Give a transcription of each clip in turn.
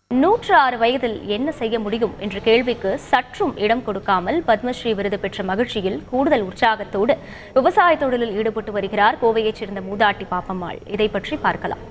நூற்று ஆறு வயதில் என்ன செய்ய முடியும் என்ற கேள்விக்கு சற்றும் இடம் கொடுக்காமல் பத்மஸ்ரீ விருது பெற்ற மகிழ்ச்சியில் கூடுதல் உற்சாகத்தோடு விவசாய தொழிலில் ஈடுபட்டு வருகிறார் கோவையைச் சேர்ந்த மூதாட்டி பாப்பம்மாள் இதை பற்றி பார்க்கலாம்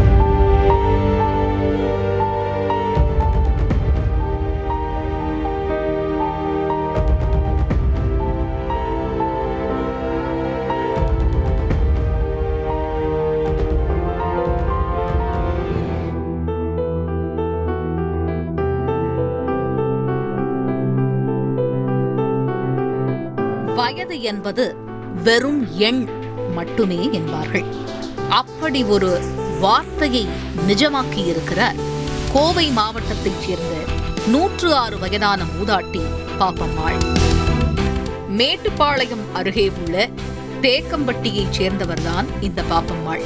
வயது என்பது வெறும் எண் மட்டுமே என்பார்கள் அப்படி ஒரு வார்த்தையை நிஜமாக்கி இருக்கிறார் கோவை மாவட்டத்தைச் சேர்ந்த நூற்று ஆறு வயதான மூதாட்டி பாப்பம்மாள் மேட்டுப்பாளையம் அருகே உள்ள தேக்கம்பட்டியைச் சேர்ந்தவர்தான் இந்த பாப்பம்மாள்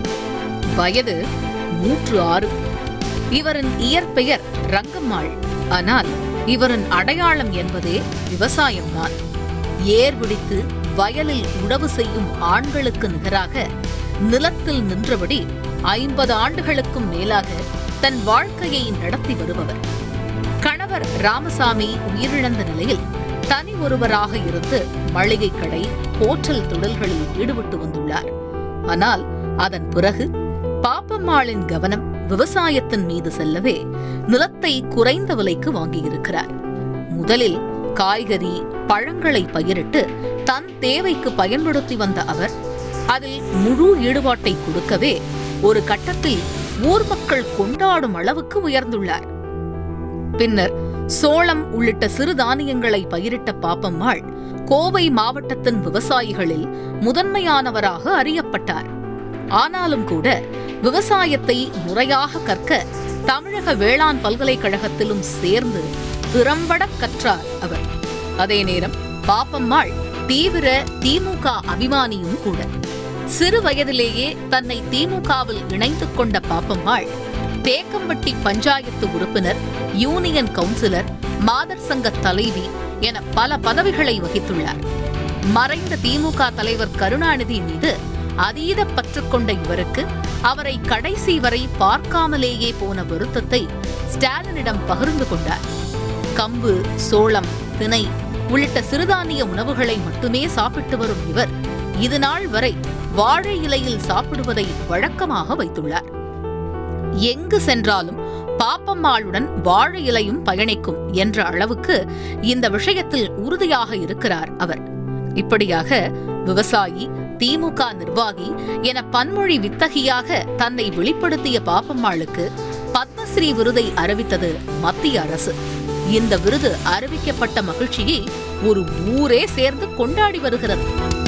வயது நூற்று ஆறு இவரின் இயற்பெயர் ரங்கம்மாள் ஆனால் இவரின் அடையாளம் என்பதே விவசாயம்தான் ஏர் பிடித்து வயலில் உழவு செய்யும் ஆண்களுக்கு நிகராக நிலத்தில் நின்றபடி ஐம்பது ஆண்டுகளுக்கும் மேலாக தன் வாழ்க்கையை நடத்தி வருபவர் கணவர் ராமசாமி உயிரிழந்த நிலையில் தனி ஒருவராக இருந்து மளிகை கடை ஹோட்டல் தொழில்களில் ஈடுபட்டு வந்துள்ளார் ஆனால் அதன் பிறகு பாப்பம்மாளின் கவனம் விவசாயத்தின் மீது செல்லவே நிலத்தை குறைந்த விலைக்கு வாங்கியிருக்கிறார் முதலில் காய்கறி பழங்களை பயிரிட்டு தன் தேவைக்கு பயன்படுத்தி வந்த அவர் அதில் முழு ஈடுபாட்டை கொடுக்கவே ஒரு கட்டத்தில் ஊர் மக்கள் கொண்டாடும் அளவுக்கு உயர்ந்துள்ளார் பின்னர் சோளம் உள்ளிட்ட சிறுதானியங்களை பயிரிட்ட பாப்பம்மாள் கோவை மாவட்டத்தின் விவசாயிகளில் முதன்மையானவராக அறியப்பட்டார் ஆனாலும் கூட விவசாயத்தை முறையாக கற்க தமிழக வேளாண் பல்கலைக்கழகத்திலும் சேர்ந்து திறம்பட கற்றார் அவர் அதே நேரம் பாப்பம்மாள் தீவிர திமுக அபிமானியும் கூட சிறு வயதிலேயே தன்னை திமுகவில் இணைத்துக் கொண்ட பாப்பம்மாள் தேக்கம்பட்டி பஞ்சாயத்து உறுப்பினர் யூனியன் கவுன்சிலர் மாதர் சங்க தலைவி என பல பதவிகளை வகித்துள்ளார் மறைந்த திமுக தலைவர் கருணாநிதி மீது அதீத பற்று கொண்ட இவருக்கு அவரை கடைசி வரை பார்க்காமலேயே போன வருத்தத்தை ஸ்டாலினிடம் பகிர்ந்து கொண்டார் கம்பு சோளம் திணை உள்ளிட்ட சிறுதானிய உணவுகளை மட்டுமே சாப்பிட்டு வரும் இவர் இது நாள் வரை வாழை இலையில் சாப்பிடுவதை வழக்கமாக வைத்துள்ளார் எங்கு சென்றாலும் பாப்பம்மாளுடன் வாழை இலையும் பயணிக்கும் என்ற அளவுக்கு இந்த விஷயத்தில் உறுதியாக இருக்கிறார் அவர் இப்படியாக விவசாயி திமுக நிர்வாகி என பன்மொழி வித்தகியாக தன்னை வெளிப்படுத்திய பாப்பம்மாளுக்கு பத்மஸ்ரீ விருதை அறிவித்தது மத்திய அரசு இந்த விருது அறிவிக்கப்பட்ட மகிழ்ச்சியை ஒரு ஊரே சேர்ந்து கொண்டாடி வருகிறது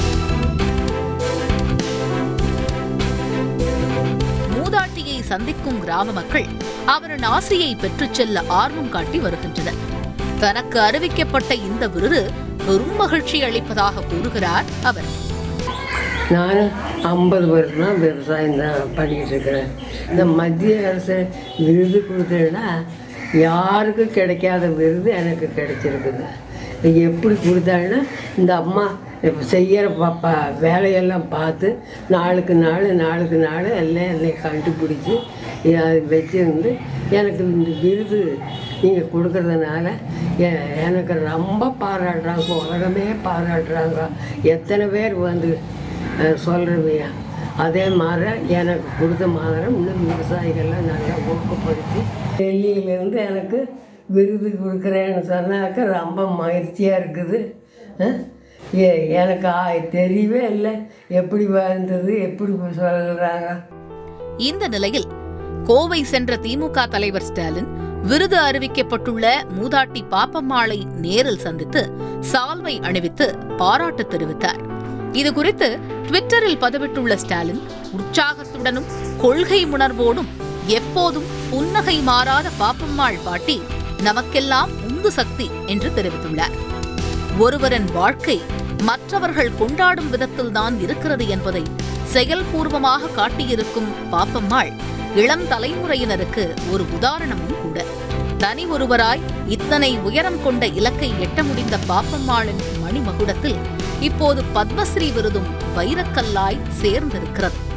மூதாட்டியை சந்திக்கும் கிராம மக்கள் அவரின் ஆசையை பெற்றுச் செல்ல ஆர்வம் காட்டி வருகின்றனர் தனக்கு அறிவிக்கப்பட்ட இந்த விருது பெரும் மகிழ்ச்சி அளிப்பதாக கூறுகிறார் அவர் நான் ஐம்பது வருஷமாக விவசாயம் தான் பண்ணிகிட்டு இருக்கிறேன் இந்த மத்திய அரசு விருது கொடுத்ததுன்னா யாருக்கும் கிடைக்காத விருது எனக்கு கிடைச்சிருக்குது இது எப்படி கொடுத்தாங்கன்னா இந்த அம்மா இப்போ செய்கிற பாப்பா வேலையெல்லாம் பார்த்து நாளுக்கு நாள் நாளுக்கு நாள் எல்லாம் என்னை கண்டுபிடிச்சி அதை வச்சுருந்து எனக்கு இந்த விருது நீங்கள் கொடுக்கறதுனால எ- எனக்கு ரொம்ப பாராட்டுறாங்க உலகமே பாராட்டுறாங்க எத்தனை பேர் வந்து சொல்கிறவையா அதே மாதிரி எனக்கு கொடுத்த மாதிரி இன்னும் விவசாயிகள்லாம் நல்லா ஊக்கப்படுத்தி டெல்லியிலேருந்து எனக்கு விருது கொடுக்குறேன்னு சொன்னாக்க ரொம்ப மகிழ்ச்சியாக இருக்குது அஹ், எ- எனக்கு ஆ- தெரியவே இல்லை எப்படி வந்தது எப்படி சொல்கிறாங்க இந்த நிலையில் கோவை சென்ற திமுக தலைவர் ஸ்டாலின் விருது அறிவிக்கப்பட்டுள்ள மூதாட்டி பாப்பம்மாளை நேரில் சந்தித்து சால்வை அணிவித்து பாராட்டு தெரிவித்தார் இது குறித்து ட்விட்டரில் பதிவிட்டுள்ள ஸ்டாலின் உற்சாகத்துடனும் கொள்கை உணர்வோடும் எப்போதும் புன்னகை மாறாத பாப்பம்மாள் பாட்டி நமக்கெல்லாம் உந்து சக்தி என்று தெரிவித்துள்ளார் ஒருவரின் வாழ்க்கை மற்றவர்கள் கொண்டாடும் விதத்தில்தான் இருக்கிறது என்பதை செயல்பூர்வமாக காட்டியிருக்கும் பாப்பம்மாள் இளம் தலைமுறையினருக்கு ஒரு உதாரணமும் கூட தனி ஒருவராய் இத்தனை உயரம் கொண்ட இலக்கை எட்ட முடிந்த பாப்பம்மாளின் மணிமகுடத்தில் இப்போது பத்மஸ்ரீ விருதும் வைரக்கல்லாய் சேர்ந்திருக்கிறது